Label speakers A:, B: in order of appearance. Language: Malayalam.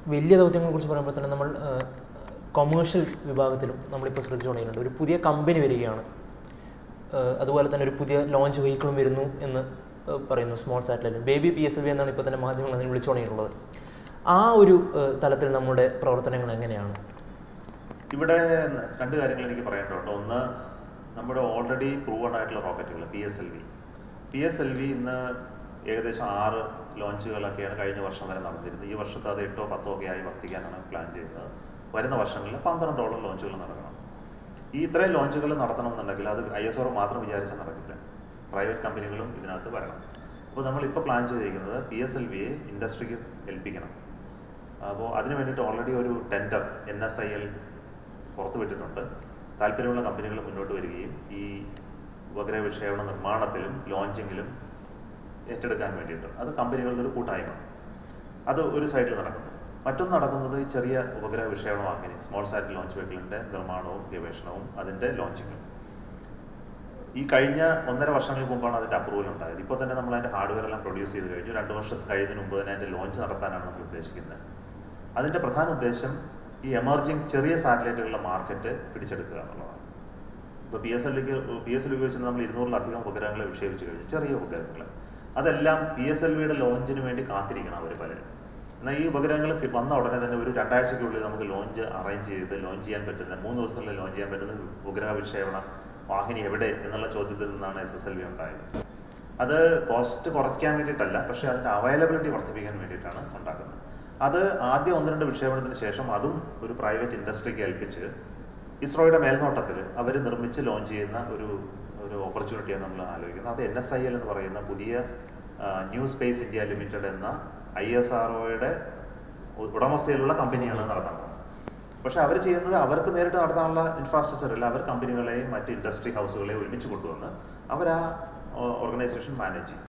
A: വലിയ ദൗത്യങ്ങളെ കുറിച്ച് പറയുമ്പോൾ തന്നെ നമ്മൾ കൊമേഴ്ഷ്യൽ വിഭാഗത്തിലും നമ്മളിപ്പോൾ ശ്രദ്ധിച്ചുകൊണ്ടിരിക്കുന്നുണ്ട് ഒരു പുതിയ കമ്പനി വരികയാണ് ഏഹ് അതുപോലെ തന്നെ ഒരു പുതിയ ലോഞ്ച് വെഹിക്കിളും വരുന്നു എന്ന് ഏഹ് പറയുന്നു small satellite baby P S L V എന്നാണ് ഇപ്പോൾ തന്നെ മാധ്യമങ്ങൾ അതിനെ വിളിച്ചുകൊണ്ടിട്ടുള്ളത് ആ ഒരു ഏഹ് തലത്തിൽ നമ്മുടെ പ്രവർത്തനങ്ങൾ എങ്ങനെയാണ്
B: ഇവിടെ രണ്ട് കാര്യങ്ങൾ എനിക്ക് പറയേണ്ടതുണ്ട് ഒന്ന് നമ്മുടെ ഓൾറെഡി പ്രൂവൺ ആയിട്ടുള്ള റോക്കറ്റുകൾ P S L V P S L V ഇന്ന് ഏകദേശം ആറ് ലോഞ്ചുകളൊക്കെയാണ് കഴിഞ്ഞ വർഷം വരെ നടന്നിരുന്നത് ഈ വർഷത്തെ അത് എട്ടോ പത്തോ ഒക്കെ ആയി വർദ്ധിക്കാനാണ് പ്ലാൻ ചെയ്യുന്നത് വരുന്ന വർഷങ്ങളിൽ പന്ത്രണ്ടോളം ലോഞ്ചുകൾ നടക്കണം ഈ ഇത്രയും ലോഞ്ചുകൾ നടത്തണമെന്നുണ്ടെങ്കിൽ അത് ഐ എസ് ഒ മാത്രം വിചാരിച്ചാൽ നടക്കില്ല പ്രൈവറ്റ് കമ്പനികളും ഇതിനകത്ത് വരണം അപ്പോൾ നമ്മളിപ്പോൾ പ്ലാൻ ചെയ്തിരിക്കുന്നത് പി എസ് എൽ വിയെ ഇൻഡസ്ട്രിക്ക് ഏൽപ്പിക്കണം അപ്പോൾ അതിന് വേണ്ടിയിട്ട് ഓൾറെഡി ഒരു tender N S I L പുറത്തുവിട്ടിട്ടുണ്ട് താല്പര്യമുള്ള കമ്പനികൾ മുന്നോട്ട് വരികയും ഈ ഉപഗ്രഹ വിക്ഷേപണ നിർമ്മാണത്തിലും ലോഞ്ചിങ്ങിലും ഏറ്റെടുക്കാൻ വേണ്ടിയിട്ട് അത് കമ്പനികളുടെ ഒരു കൂട്ടായ്മ അത് ഒരു സൈഡിൽ നടക്കുന്നു മറ്റൊന്ന് നടക്കുന്നത് ഈ ചെറിയ ഉപഗ്രഹ വിക്ഷേപണ വാഹിനി സ്മോൾ സാറ്റ് ലോഞ്ച് വെഹിക്കിളിൻ്റെ നിർമ്മാണവും ഗവേഷണവും അതിൻ്റെ ലോഞ്ചിങ്ങും ഈ കഴിഞ്ഞ ഒന്നര വർഷങ്ങൾക്ക് മുമ്പാണ് അതിൻ്റെ അപ്രൂവൽ ഉണ്ടായത് ഇപ്പോൾ തന്നെ നമ്മൾ അതിൻ്റെ ഹാർഡ്വെയർ എല്ലാം പ്രൊഡ്യൂസ് ചെയ്ത് കഴിഞ്ഞു രണ്ട് വർഷത്തിന് കഴിയുന്നതിന് മുമ്പ് തന്നെ അതിൻ്റെ ലോഞ്ച് നടത്താനാണ് നമ്മൾ ഉദ്ദേശിക്കുന്നത് അതിൻ്റെ പ്രധാന ഉദ്ദേശം ഈ എമർജിങ് ചെറിയ സാറ്റലൈറ്റുകളുടെ മാർക്കറ്റ് പിടിച്ചെടുക്കുക എന്നുള്ളതാണ് ഇപ്പോൾ പി എസ് എല്ലിക്ക് പി എസ് എൽ ഉപയോഗിച്ച് നമ്മൾ ഇരുന്നൂറിലധികം ഉപഗ്രഹങ്ങളെ വിക്ഷേപിച്ച് കഴിഞ്ഞു ചെറിയ ഉപഗ്രഹങ്ങൾ അതെല്ലാം പി എസ് എൽ വിയുടെ ലോഞ്ചിന് വേണ്ടി കാത്തിരിക്കണം അവർ പലരും എന്നാൽ ഈ ഉപഗ്രഹങ്ങൾ കി- വന്ന ഉടനെ തന്നെ ഒരു രണ്ടാഴ്ചയ്ക്കുള്ളിൽ നമുക്ക് ലോഞ്ച് അറേഞ്ച് ചെയ്ത് ലോഞ്ച് ചെയ്യാൻ പറ്റുന്ന മൂന്ന് ദിവസങ്ങളിൽ ലോഞ്ച് ചെയ്യാൻ പറ്റുന്ന ഉപഗ്രഹ വിക്ഷേപണ വാഹിനി എവിടെ എന്നുള്ള ചോദ്യത്തിൽ നിന്നാണ് എസ് എസ് എൽ വി ഉണ്ടായത് അത് കോസ്റ്റ് കുറയ്ക്കാൻ വേണ്ടിയിട്ടല്ല പക്ഷേ അതിൻ്റെ അവൈലബിലിറ്റി വർദ്ധിപ്പിക്കാൻ വേണ്ടിയിട്ടാണ് ഉണ്ടാക്കുന്നത് അത് ആദ്യം ഒന്ന് രണ്ട് വിക്ഷേപണത്തിന് ശേഷം അതും ഒരു പ്രൈവറ്റ് ഇൻഡസ്ട്രിക്ക് ഏൽപ്പിച്ച് ഇസ്രോയുടെ മേൽനോട്ടത്തിൽ അവർ നിർമ്മിച്ച് ലോഞ്ച് ചെയ്യുന്ന ഒരു ഒരു ഓപ്പർച്യൂണിറ്റിയാണ് നമ്മൾ ആലോചിക്കുന്നത് അത് എൻ എസ് ഐ എൽ എന്ന് പറയുന്ന പുതിയ ആ, ന്യൂ സ്പേസ് ഇന്ത്യ ലിമിറ്റഡ് എന്ന ഐ എസ് ആർ ഒയുടെ ഉടമസ്ഥയിലുള്ള കമ്പനിയാണ് നടത്തുന്നത് പക്ഷെ അവർ ചെയ്യുന്നത് അവർക്ക് നേരിട്ട് നടത്താനുള്ള ഇൻഫ്രാസ്ട്രക്ചർ ഇല്ല അവർ കമ്പനികളെയും മറ്റ് ഇൻഡസ്ട്രി ഹൗസുകളെയും ഒരുമിച്ച് കൊണ്ടുവന്ന് അവർ ആ ഓർഗനൈസേഷൻ മാനേജ് ചെയ്യും